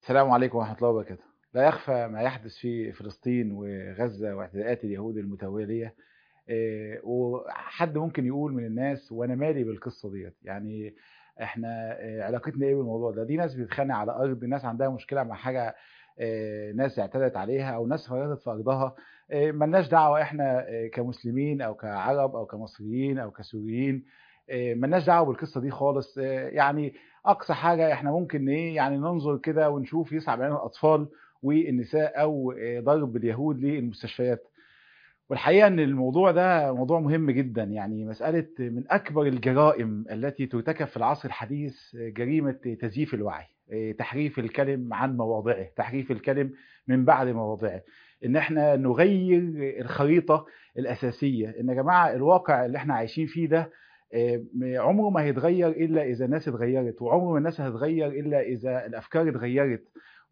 السلام عليكم ورحمة الله وبركاته لا يخفى ما يحدث في فلسطين وغزة واعتداءات اليهود المتوالية إيه، وحد ممكن يقول من الناس وانا مالي بالقصة ديت يعني احنا إيه، علاقتنا ايه بالموضوع ده دي ناس بتتخانق على ارض ناس عندها مشكلة مع حاجة إيه، ناس اعتدت عليها او ناس فرطت في ارضها إيه، ملناش دعوة احنا إيه، كمسلمين او كعرب او كمصريين او كسوريين إيه، ملناش دعوة بالقصة دي خالص إيه، يعني اقصى حاجه احنا ممكن ايه يعني ننظر كده ونشوف يصعب علينا الاطفال والنساء او آه، ضرب اليهود للمستشفيات والحقيقه ان الموضوع ده موضوع مهم جدا يعني مساله من اكبر الجرائم التي ترتكب في العصر الحديث آه، جريمه تزييف الوعي آه، تحريف الكلم عن مواضعه تحريف الكلم من بعد مواضعه ان احنا نغير الخريطه الاساسيه ان يا جماعه الواقع اللي احنا عايشين فيه ده آه، عمره ما هيتغير الا اذا الناس اتغيرت وعمر ما الناس هتتغير الا اذا الافكار اتغيرت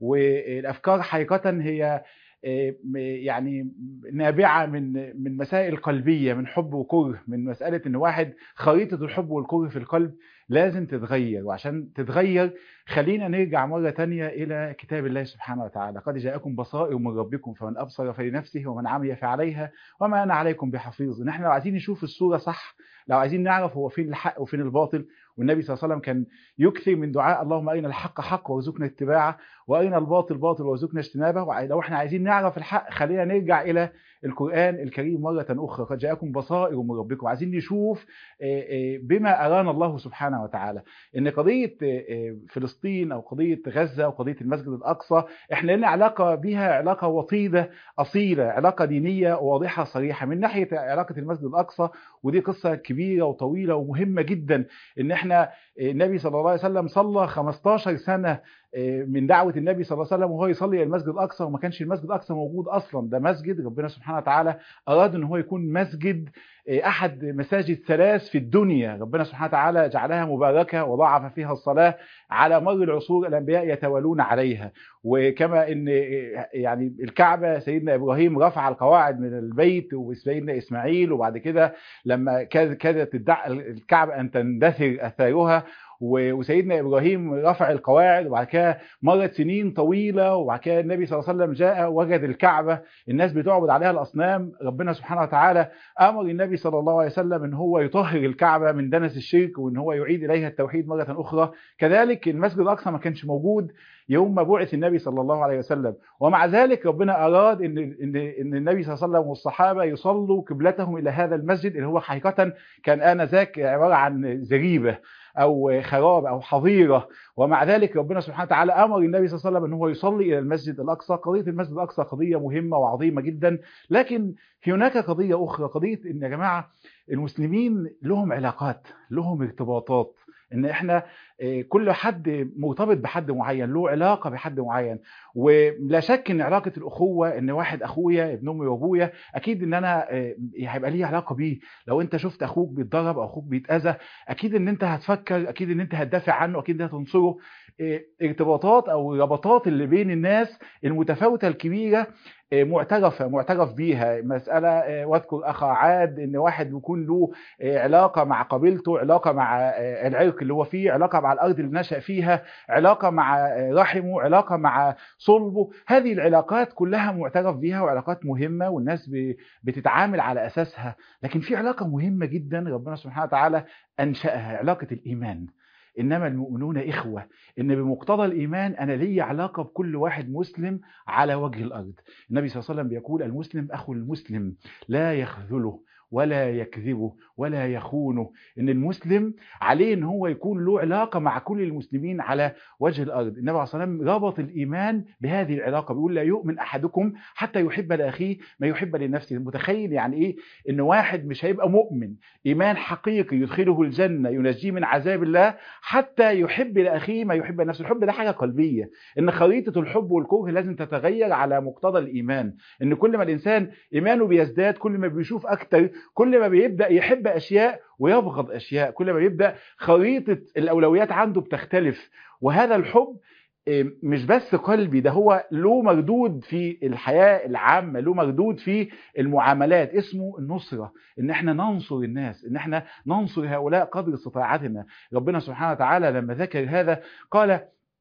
والافكار حقيقه هي آه، م- يعني نابعه من من مسائل قلبيه من حب وكره من مساله ان واحد خريطه الحب والكره في القلب لازم تتغير وعشان تتغير خلينا نرجع مره تانية الى كتاب الله سبحانه وتعالى قد جاءكم بصائر من ربكم فمن ابصر فلنفسه ومن عمي فعليها وما انا عليكم بحفيظ ان احنا لو عايزين نشوف الصوره صح لو عايزين نعرف هو فين الحق وفين الباطل والنبي صلى الله عليه وسلم كان يكثر من دعاء اللهم ارنا الحق حق وارزقنا اتباعه وارنا الباطل باطل وارزقنا اجتنابه ولو احنا عايزين نعرف الحق خلينا نرجع الى القران الكريم مره اخرى قد جاءكم بصائر من ربكم عايزين نشوف آه، آه، بما ارانا الله سبحانه وتعالى ان قضيه آه، آه، فلسطين او قضيه غزه وقضيه المسجد الاقصى احنا لنا علاقه بها علاقه وطيده اصيله علاقه دينيه واضحه صريحه من ناحيه علاقه المسجد الاقصى ودي قصه كبيره وطويله ومهمه جدا ان احنا النبي صلى الله عليه وسلم صلى 15 سنه من دعوه النبي صلى الله عليه وسلم وهو يصلي الى المسجد الاقصى وما كانش المسجد الاقصى موجود اصلا ده مسجد ربنا سبحانه وتعالى اراد ان هو يكون مسجد احد مساجد ثلاث في الدنيا ربنا سبحانه وتعالى جعلها مباركه وضاعف فيها الصلاه على مر العصور الانبياء يتوالون عليها وكما ان يعني الكعبه سيدنا ابراهيم رفع القواعد من البيت وسيدنا اسماعيل وبعد كده لما كاد- كادت الدع- الكعبه ان تندثر اثارها و- وسيدنا ابراهيم رفع القواعد وبعد كده مرت سنين طويله وبعد كده النبي صلى الله عليه وسلم جاء وجد الكعبه الناس بتعبد عليها الاصنام ربنا سبحانه وتعالى امر النبي صلى الله عليه وسلم ان هو يطهر الكعبه من دنس الشرك وان هو يعيد اليها التوحيد مره اخرى كذلك المسجد الاقصى ما كانش موجود يوم ما بعث النبي صلى الله عليه وسلم ومع ذلك ربنا اراد ان ان ان النبي صلى الله عليه وسلم والصحابه يصلوا قبلتهم الى هذا المسجد اللي هو حقيقه كان انذاك عباره عن زريبه او خراب او حظيره ومع ذلك ربنا سبحانه وتعالى امر النبي صلى الله عليه وسلم ان هو يصلي الى المسجد الاقصى قضيه المسجد الاقصى قضيه مهمه وعظيمه جدا لكن في هناك قضيه اخرى قضيه ان يا جماعه المسلمين لهم علاقات لهم ارتباطات ان احنا آه، كل حد مرتبط بحد معين له علاقه بحد معين ولا شك ان علاقه الاخوه ان واحد اخويا ابن امي وابويا اكيد ان انا آه، هيبقى لي علاقه بيه لو انت شفت اخوك بيتضرب او اخوك بيتاذى اكيد ان انت هتفكر اكيد ان انت هتدافع عنه اكيد ان هتنصره آه، ارتباطات او ربطات اللي بين الناس المتفاوته الكبيره آه، معترفه معترف بيها مساله آه، واذكر اخا عاد ان واحد يكون له آه، علاقه مع قبيلته علاقه مع آه، العرق اللي هو فيه علاقه مع الارض اللي نشا فيها علاقه مع آه، رحمه علاقه مع صلبه هذه العلاقات كلها معترف بيها وعلاقات مهمه والناس ب- بتتعامل على اساسها لكن في علاقه مهمه جدا ربنا سبحانه وتعالى انشاها علاقه الايمان انما المؤمنون اخوه ان بمقتضى الايمان انا لي علاقه بكل واحد مسلم على وجه الارض النبي صلى الله عليه وسلم بيقول المسلم اخو المسلم لا يخذله ولا يكذبه ولا يخونه ان المسلم عليه ان هو يكون له علاقه مع كل المسلمين على وجه الارض النبي عليه الصلاه والسلام ربط الايمان بهذه العلاقه بيقول لا يؤمن احدكم حتى يحب لاخيه ما يحب لنفسه متخيل يعني ايه ان واحد مش هيبقى مؤمن ايمان حقيقي يدخله الجنه ينجيه من عذاب الله حتى يحب لاخيه ما يحب لنفسه الحب ده حاجه قلبيه ان خريطه الحب والكره لازم تتغير على مقتضى الايمان ان كل ما الانسان ايمانه بيزداد كل ما بيشوف اكتر كل ما بيبدا يحب اشياء ويبغض اشياء كل ما بيبدا خريطه الاولويات عنده بتختلف وهذا الحب إيه، مش بس قلبي ده هو له مردود في الحياة العامة له مردود في المعاملات اسمه النصرة ان احنا ننصر الناس ان احنا ننصر هؤلاء قدر استطاعتنا ربنا سبحانه وتعالى لما ذكر هذا قال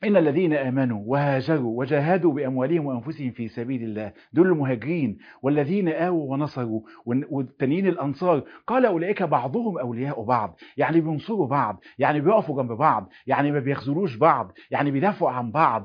إن الذين آمنوا وهاجروا وجاهدوا بأموالهم وأنفسهم في سبيل الله دول المهاجرين والذين آووا ونصروا والتانيين الأنصار قال أولئك بعضهم أولياء بعض يعني بينصروا بعض يعني بيقفوا جنب بعض يعني ما بيخذلوش بعض يعني بيدافعوا عن بعض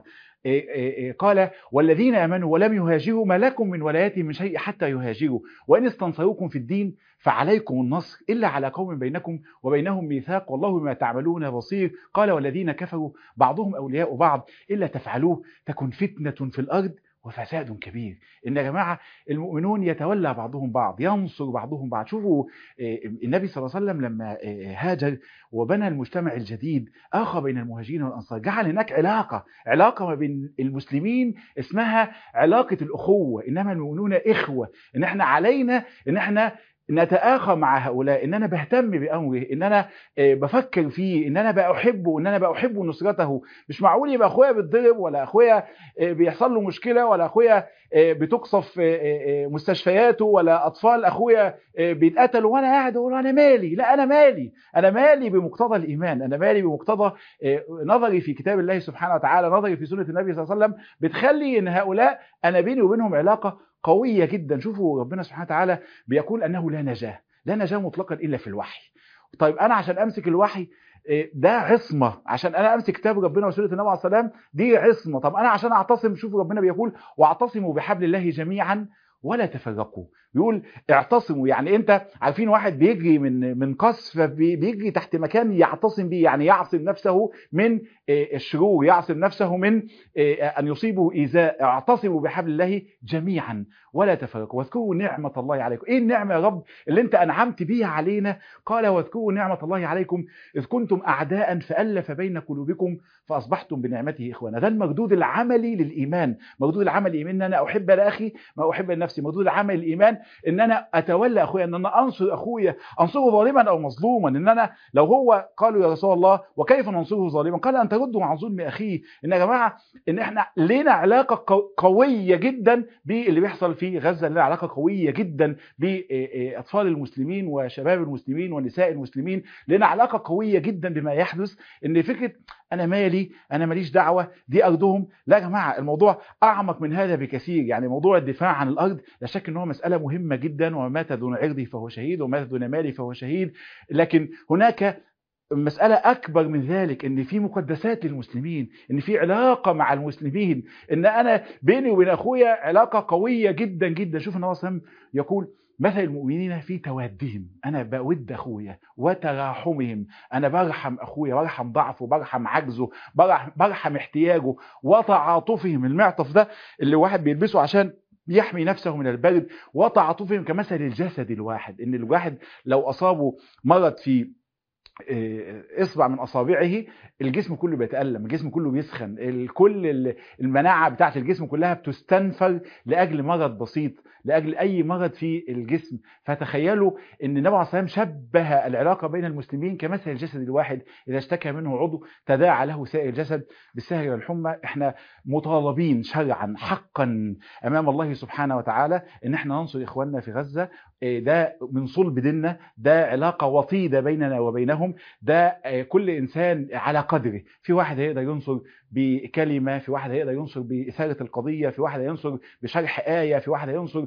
قال والذين امنوا ولم يهاجروا ما لكم من ولايتهم من شيء حتى يهاجروا وان استنصروكم في الدين فعليكم النصر الا على قوم بينكم وبينهم ميثاق والله بما تعملون بصير قال والذين كفروا بعضهم اولياء بعض الا تفعلوه تكن فتنه في الارض وفساد كبير ان يا جماعه المؤمنون يتولى بعضهم بعض ينصر بعضهم بعض شوفوا النبي صلى الله عليه وسلم لما هاجر وبنى المجتمع الجديد اخى بين المهاجرين والانصار جعل هناك علاقه علاقه ما بين المسلمين اسمها علاقه الاخوه انما المؤمنون اخوه ان احنا علينا ان احنا نتآخى مع هؤلاء ان انا بهتم بامره ان انا بفكر فيه ان انا بأحبه ان انا بأحب نصرته مش معقول يبقى اخويا بيتضرب ولا اخويا بيحصل له مشكله ولا اخويا بتقصف مستشفياته ولا اطفال اخويا بيتقتلوا وانا قاعد اقول انا مالي لا انا مالي انا مالي بمقتضى الايمان انا مالي بمقتضى نظري في كتاب الله سبحانه وتعالى نظري في سنه النبي صلى الله عليه وسلم بتخلي ان هؤلاء انا بيني وبينهم علاقه قويه جدا شوفوا ربنا سبحانه وتعالى بيقول انه لا نجاه لا نجاه مطلقا الا في الوحي طيب انا عشان امسك الوحي ده عصمة عشان أنا أمسك كتاب ربنا وسنة النبي عليه السلام دي عصمة طب أنا عشان أعتصم شوف ربنا بيقول واعتصموا بحبل الله جميعا ولا تفرقوا بيقول اعتصموا يعني انت عارفين واحد بيجري من من قصف بيجري تحت مكان يعتصم بيه يعني يعصم نفسه من الشرور يعصم نفسه من ان يصيبه ايذاء اعتصموا بحبل الله جميعا ولا تفرقوا واذكروا نعمه الله عليكم ايه النعمه يا رب اللي انت انعمت بيها علينا قال واذكروا نعمه الله عليكم اذ كنتم اعداء فالف بين قلوبكم فاصبحتم بنعمته اخوانا ده المردود العملي للايمان مردود العملي للايمان ان انا احب لاخي ما احب لنفسي مردود العملي للايمان ان انا اتولى اخويا ان انا انصر اخويا انصره ظالما او مظلوما ان انا لو هو قالوا يا رسول الله وكيف ننصره ظالما قال ان تردوا عن ظلم اخيه ان يا جماعه ان احنا لنا علاقه قويه جدا باللي بيحصل في غزه لنا علاقه قويه جدا باطفال المسلمين وشباب المسلمين ونساء المسلمين لنا علاقه قويه جدا بما يحدث ان فكره انا مالي انا ماليش دعوه دي ارضهم لا يا جماعه الموضوع اعمق من هذا بكثير يعني موضوع الدفاع عن الارض لا شك ان هو مساله مهمه جدا ومات دون عرضه فهو شهيد ومات دون مالي فهو شهيد لكن هناك مسألة أكبر من ذلك إن في مقدسات للمسلمين إن في علاقة مع المسلمين إن أنا بيني وبين أخويا علاقة قوية جدا جدا شوف النبي صلى الله عليه وسلم يقول مثل المؤمنين في توادهم انا بود اخويا وتراحمهم انا برحم اخويا برحم ضعفه برحم عجزه برحم, برحم احتياجه وتعاطفهم المعطف ده اللي واحد بيلبسه عشان يحمي نفسه من البرد وتعاطفهم كمثل الجسد الواحد ان الواحد لو اصابه مرض في اصبع من اصابعه الجسم كله بيتالم الجسم كله بيسخن كل المناعه بتاعت الجسم كلها بتستنفر لاجل مرض بسيط لاجل اي مرض في الجسم فتخيلوا ان النبي عليه الصلاه والسلام شبه العلاقه بين المسلمين كمثل الجسد الواحد اذا اشتكى منه عضو تداعى له سائر الجسد بالسهر والحمى احنا مطالبين شرعا حقا امام الله سبحانه وتعالى ان احنا ننصر اخواننا في غزه ده من صلب ديننا ده علاقه وطيده بيننا وبينهم ده كل انسان على قدره في واحد هيقدر ينصر بكلمه في واحد هيقدر ينصر باثاره القضيه في واحد هينصر بشرح ايه في واحد هينصر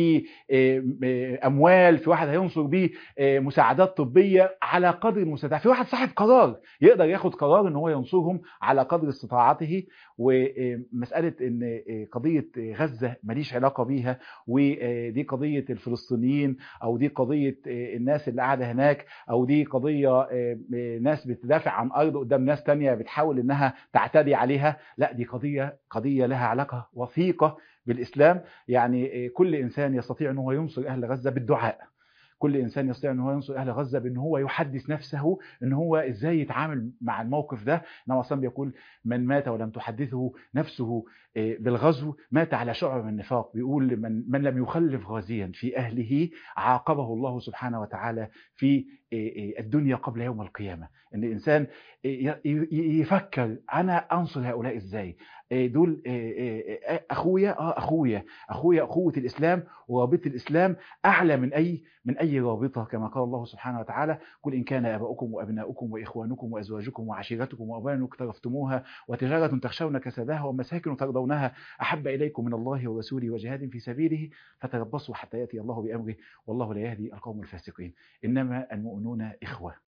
باموال في واحد هينصر بمساعدات طبيه على قدر المستطاع في واحد صاحب قرار يقدر ياخد قرار ان هو ينصرهم على قدر استطاعته ومساله ان قضيه غزه ماليش علاقه بيها ودي قضيه الفلسطينيين او دي قضيه الناس اللي قاعده هناك او دي قضيه ناس بتدافع عن ارض قدام ناس تانية بتحاول انها تعتدي عليها لا دي قضيه قضيه لها علاقه وثيقه بالاسلام يعني كل انسان يستطيع ان هو ينصر اهل غزه بالدعاء كل انسان يستطيع ان هو ينصر اهل غزه بان هو يحدث نفسه ان هو ازاي يتعامل مع الموقف ده النبي صلى بيقول من مات ولم تحدثه نفسه بالغزو مات على شعب من النفاق بيقول من من لم يخلف غازيا في اهله عاقبه الله سبحانه وتعالى في الدنيا قبل يوم القيامة ان الانسان يفكر انا انصر هؤلاء ازاي دول اخويا اه اخويا اخويا اخوه الاسلام ورابطه الاسلام اعلى من اي من اي رابطه كما قال الله سبحانه وتعالى قل ان كان اباؤكم وابناؤكم واخوانكم وازواجكم وعشيرتكم واموال اقترفتموها وتجاره تخشون كسادها ومساكن ترضونها احب اليكم من الله ورسوله وجهاد في سبيله فتربصوا حتى ياتي الله بامره والله لا يهدي القوم الفاسقين انما المؤمنون اخوه